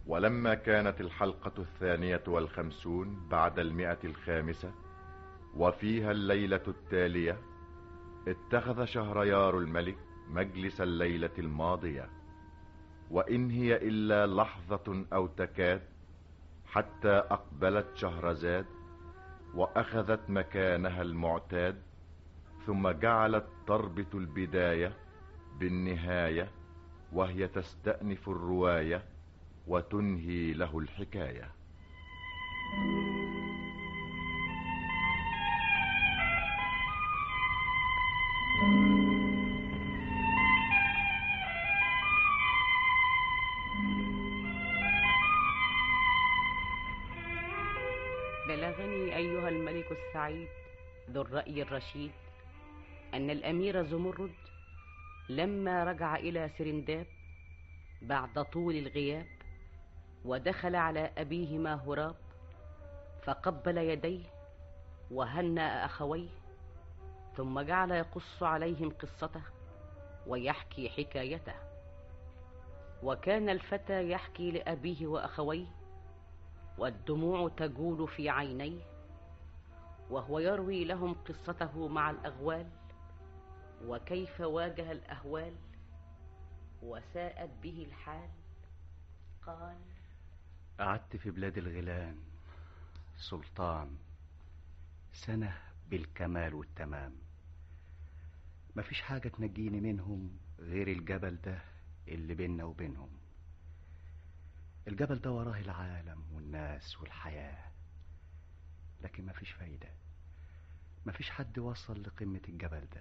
ولما كانت الحلقة الثانية والخمسون بعد المئة الخامسة وفيها الليلة التالية اتخذ شهريار الملك مجلس الليلة الماضية وإن هي إلا لحظة أو تكاد حتى أقبلت شهرزاد وأخذت مكانها المعتاد ثم جعلت تربط البداية بالنهاية وهي تستأنف الرواية وتنهي له الحكاية بلغني أيها الملك السعيد ذو الرأي الرشيد أن الأمير زمرد لما رجع إلى سرنداب بعد طول الغياب ودخل على أبيهما هراب فقبل يديه وهنأ أخويه ثم جعل يقص عليهم قصته ويحكي حكايته وكان الفتى يحكي لأبيه وأخويه والدموع تجول في عينيه وهو يروي لهم قصته مع الأغوال وكيف واجه الأهوال وساءت به الحال قال قعدت في بلاد الغيلان سلطان سنة بالكمال والتمام مفيش حاجة تنجيني منهم غير الجبل ده اللي بيننا وبينهم الجبل ده وراه العالم والناس والحياة لكن مفيش فايدة مفيش حد وصل لقمة الجبل ده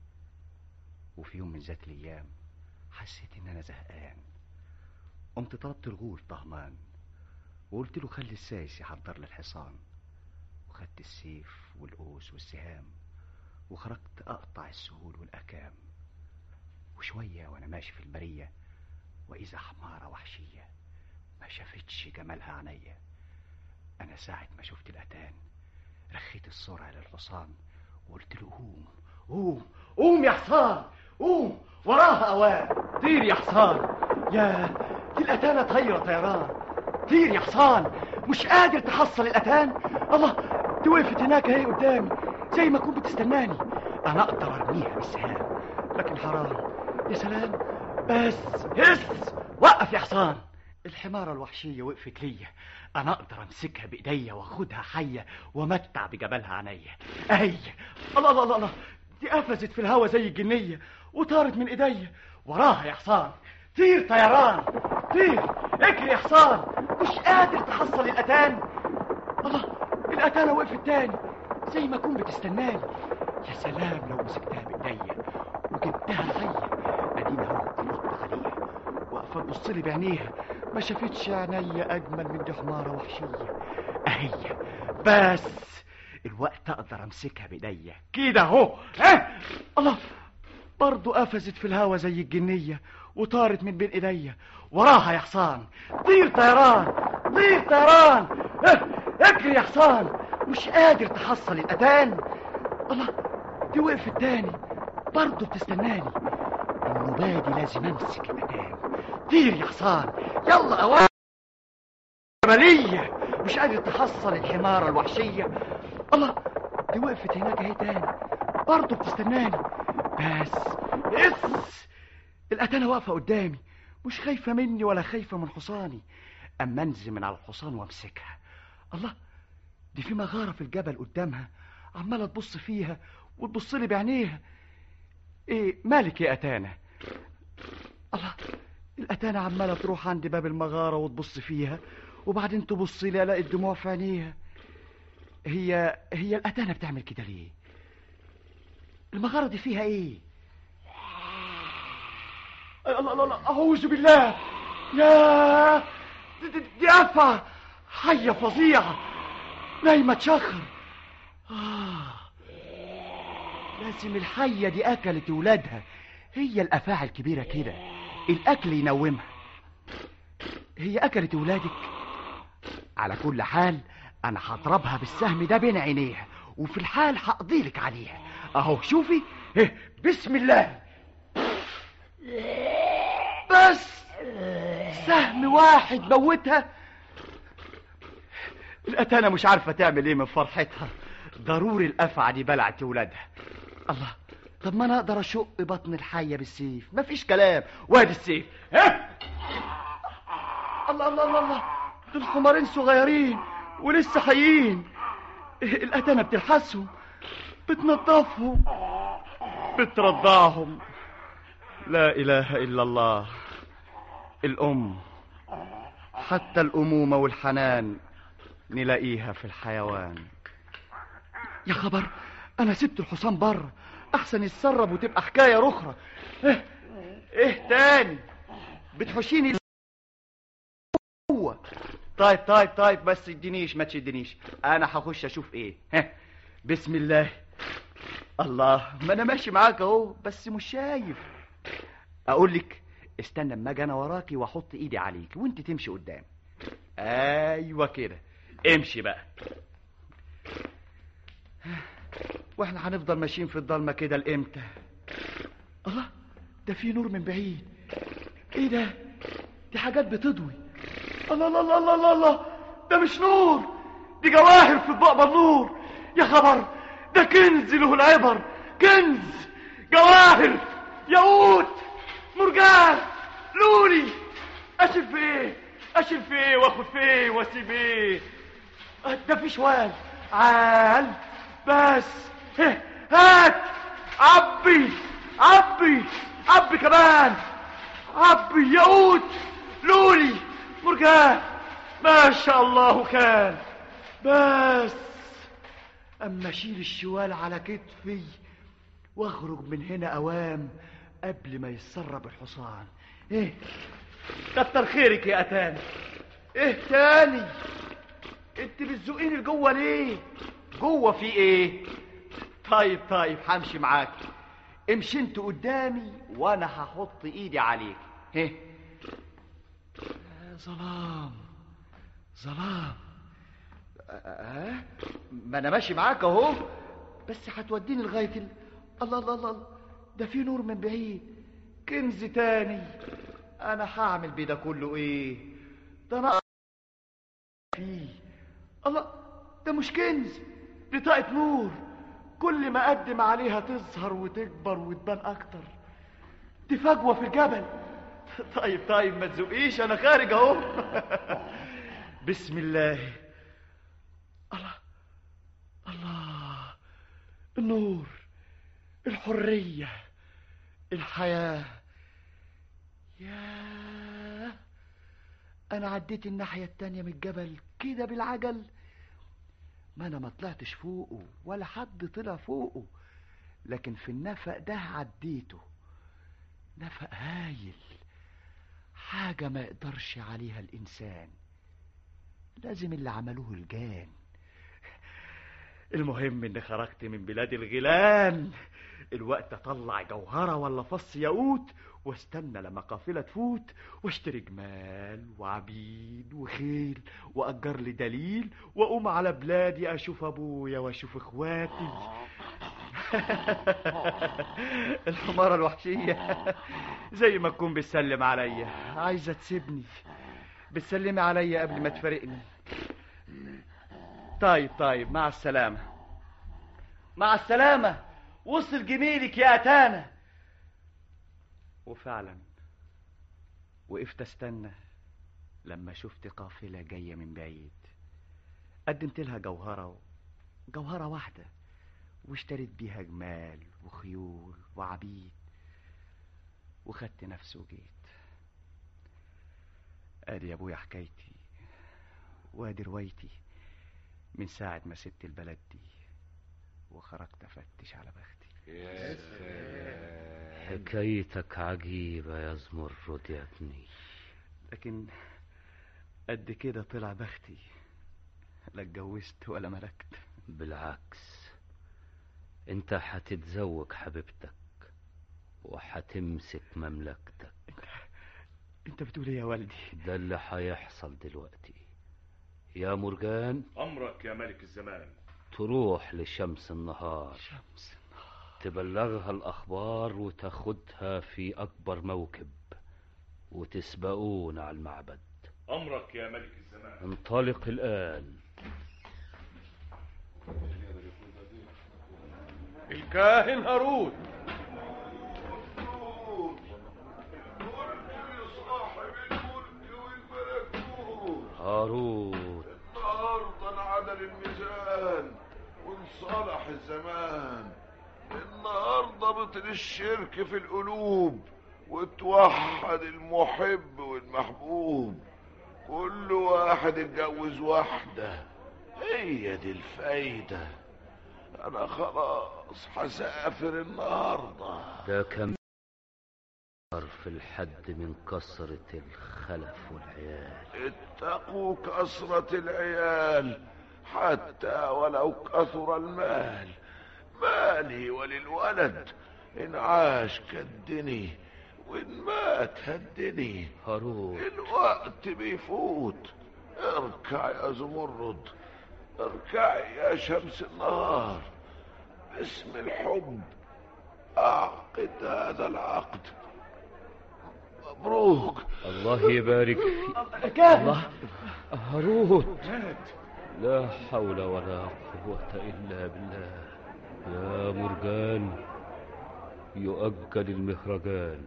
وفي يوم من ذات الأيام حسيت إن أنا زهقان قمت طلبت الغول طهمان وقلت له خلي السايس يحضر لي الحصان وخدت السيف والقوس والسهام وخرجت أقطع السهول والأكام وشوية وأنا ماشي في البرية وإذا حمارة وحشية ما شافتش جمالها عينيا أنا ساعة ما شفت الأتان رخيت السرعة للحصان وقلت له قوم قوم قوم يا حصان قوم وراها اوان طير يا حصان يا دي الاتانه طايره طيران طير يا حصان مش قادر تحصل الاتان الله دي وقفت هناك اهي قدامي زي ما كنت بتستناني انا اقدر ارميها بالسهام لكن حرام يا سلام بس هس وقف يا حصان الحمارة الوحشية وقفت ليا أنا أقدر أمسكها بإيديا وأخدها حية وأمتع بجبلها عينيا أهي الله الله الله الله دي قفزت في الهوا زي الجنية وطارت من إيديا وراها يا حصان طير طيران طير اجري يا حصان مش قادر تحصل الأتان الله الأتانة وقفت تاني زي ما كنت بتستناني يا سلام لو مسكتها بإيديا وجبتها حية أدينا أهو تنط عليها واقفة تبص لي بعينيها ما شافتش عينيا أجمل من دي حمارة وحشية أهي بس الوقت أقدر أمسكها بإيديا كده أهو ها الله برضه قفزت في الهوا زي الجنية وطارت من بين ايديا وراها يا حصان طير طيران طير طيران اه، اجري يا حصان مش قادر تحصل الاتان الله دي وقفت تاني برضه بتستناني النبادي لازم امسك الاتان طير يا حصان يلا اوان جبلية مش قادر تحصل الحمارة الوحشية الله دي وقفت هناك اهي تاني برضه بتستناني بس اس الأتانة واقفة قدامي مش خايفة مني ولا خايفة من حصاني أما أنزل من على الحصان وأمسكها الله دي في مغارة في الجبل قدامها عمالة تبص فيها وتبص لي بعينيها إيه مالك يا أتانة الله الأتانة عمالة تروح عند باب المغارة وتبص فيها وبعدين تبص لي ألاقي الدموع في عينيها هي هي الأتانة بتعمل كده ليه المغارة دي فيها إيه الله الله الله أعوذ بالله يا دي, دي, دي أفعى حية فظيعة نايمة تشخر آه. لازم الحية دي أكلت ولادها هي الأفاعي الكبيرة كده الأكل ينومها هي أكلت ولادك على كل حال أنا هضربها بالسهم ده بين عينيها وفي الحال هقضيلك عليها أهو شوفي بسم الله بس سهم واحد موتها الأتانة مش عارفة تعمل ايه من فرحتها ضروري الأفعى دي بلعت ولادها الله طب ما انا اقدر اشق بطن الحية بالسيف مفيش كلام وادي السيف ها الله الله الله الله دول حمارين صغيرين ولسه حيين الأتانة بتلحسهم بتنضفهم بترضعهم لا إله إلا الله الأم حتى الأمومة والحنان نلاقيها في الحيوان يا خبر أنا سبت الحصان بره أحسن يتسرب وتبقى حكاية رخرة إيه, إيه تاني بتحشيني هو طيب طيب طيب بس تدينيش ما تشدنيش أنا هخش أشوف إيه ها بسم الله الله ما أنا ماشي معاك أهو بس مش شايف أقول لك استنى اما اجي انا وراكي واحط ايدي عليك وانت تمشي قدام ايوه كده امشي بقى واحنا هنفضل ماشيين في الضلمه كده لامتى الله ده في نور من بعيد ايه ده دي حاجات بتضوي الله الله الله الله الله, الله. ده مش نور دي جواهر في اطباق النور يا خبر ده كنز له العبر كنز جواهر ياقوت مرجان لولي اشيل في ايه اشيل في ايه واخد في ايه واسيب ايه ده في شوال عال بس هه، هات عبي عبي عبي كمان عبي ياقوت لولي مرجان ما شاء الله كان بس اما اشيل الشوال على كتفي واخرج من هنا اوام قبل ما يتسرب الحصان ايه كتر خيرك يا اتاني ايه تاني انت بتزقيني لجوه ليه جوه في ايه طيب طيب همشي معاك امشي انت قدامي وانا هحط ايدي عليك ايه ظلام ظلام أه؟ ما انا ماشي معاك اهو بس هتوديني لغايه ال... الله الله الله الله. ده في نور من بعيد كنز تاني انا هعمل بيه ده كله ايه ده انا فيه الله ده مش كنز دي طاقة نور كل ما اقدم عليها تظهر وتكبر وتبان اكتر دي فجوة في الجبل طيب طيب ما تزقيش انا خارج اهو بسم الله الله الله النور الحرية الحياة ياه أنا عديت الناحية التانية من الجبل كده بالعجل ما أنا ما طلعتش فوقه ولا حد طلع فوقه لكن في النفق ده عديته نفق هايل حاجة ما يقدرش عليها الإنسان لازم اللي عملوه الجان المهم اني خرجت من بلاد الغيلان الوقت اطلع جوهرة ولا فص ياقوت واستنى لما قافلة تفوت واشتري جمال وعبيد وخيل واجر لي دليل واقوم على بلادي اشوف ابويا واشوف اخواتي الحمارة الوحشية زي ما تكون بتسلم عليا عايزة تسيبني بتسلمي عليا قبل ما تفارقني طيب طيب مع السلامة مع السلامة وصل جميلك يا أتانا وفعلا وقفت استنى لما شفت قافلة جاية من بعيد قدمت لها جوهرة جوهرة واحدة واشتريت بيها جمال وخيول وعبيد وخدت نفسي وجيت ادي يا ابويا حكايتي وادي روايتي من ساعة ما سبت البلد دي وخرجت افتش على بختي حكايتك عجيبة يا زمرد يا ابني لكن قد كده طلع بختي لا اتجوزت ولا ملكت بالعكس انت هتتزوج حبيبتك وهتمسك مملكتك انت بتقول ايه يا والدي ده اللي هيحصل دلوقتي يا مرجان أمرك يا ملك الزمان تروح لشمس النهار شمس تبلغها الأخبار وتاخدها في أكبر موكب وتسبقون على المعبد أمرك يا ملك الزمان انطلق الآن الكاهن هارون هاروت النهارده انعدل الميزان وانصلح الزمان النهارده بطل الشرك في القلوب وتوحد المحب والمحبوب كل واحد اتجوز واحدة هي دي الفايدة أنا خلاص هسافر النهارده ده كم في الحد من كثرة الخلف والعيال اتقوا كثرة العيال حتى ولو كثر المال مالي وللولد إن عاش كدني وإن مات هدني هاروت الوقت بيفوت اركع يا زمرد اركعي يا شمس النهار باسم الحب اعقد هذا العقد مبروك الله يبارك فيك كان الله هاروت لا حول ولا قوة إلا بالله يا مرجان يؤجل المهرجان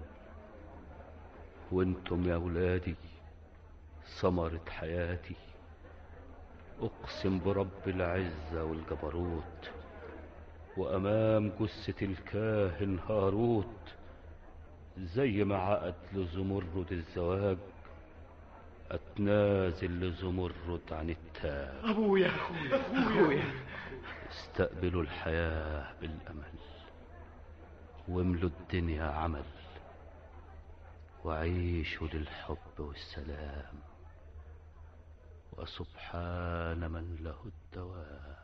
وانتم يا ولادي ثمرة حياتي اقسم برب العزة والجبروت وامام جثة الكاهن هاروت زي ما عقد لزمرد الزواج اتنازل لزمرد عن التاج ابويا اخويا اخويا استقبلوا الحياة بالأمل واملوا الدنيا عمل وعيشوا للحب والسلام وسبحان من له الدوام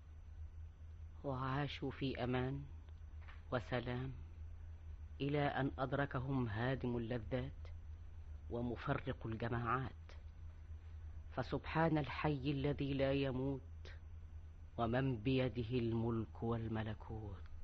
وعاشوا في امان وسلام الى ان ادركهم هادم اللذات ومفرق الجماعات فسبحان الحي الذي لا يموت ومن بيده الملك والملكوت